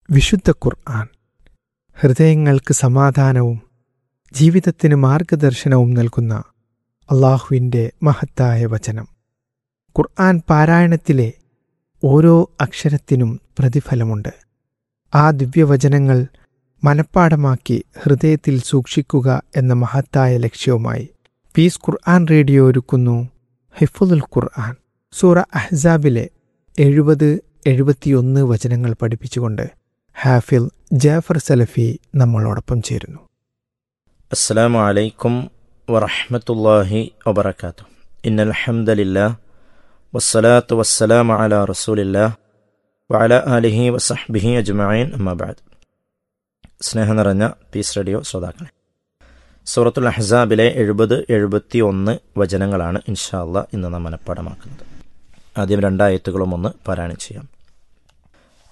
വിശുദ്ധ ഖുർആൻ ഹൃദയങ്ങൾക്ക് സമാധാനവും ജീവിതത്തിന് മാർഗദർശനവും നൽകുന്ന അള്ളാഹുവിൻ്റെ മഹത്തായ വചനം ഖുർആൻ പാരായണത്തിലെ ഓരോ അക്ഷരത്തിനും പ്രതിഫലമുണ്ട് ആ ദിവ്യവചനങ്ങൾ മനഃപ്പാടമാക്കി ഹൃദയത്തിൽ സൂക്ഷിക്കുക എന്ന മഹത്തായ ലക്ഷ്യവുമായി പീസ് ഖുർആൻ റേഡിയോ ഒരുക്കുന്നു ഹിഫുദുൽ ഖുർആൻ സൂറ അഹ്സാബിലെ എഴുപത് എഴുപത്തിയൊന്ന് വചനങ്ങൾ പഠിപ്പിച്ചുകൊണ്ട് ഹാഫിൽ ജാഫർ സലഫി നമ്മളോടൊപ്പം ചേരുന്നു السلام عليكم ورحمة الله وبركاته إن الحمد لله والصلاة والسلام على رسول الله وعلى آله وصحبه أجمعين أما بعد സ്നേഹം നിറഞ്ഞ പീസ് റേഡിയോ ശ്രോതാക്കളെ സൂറത്തുൽ അഹ്സാബിലെ എഴുപത് എഴുപത്തി ഒന്ന് വചനങ്ങളാണ് ഇൻഷാല്ല ഇന്ന് നാം മനഃപ്പാടമാക്കുന്നത് ആദ്യം രണ്ടായത്തുകളും ഒന്ന് പാരായണം ചെയ്യാം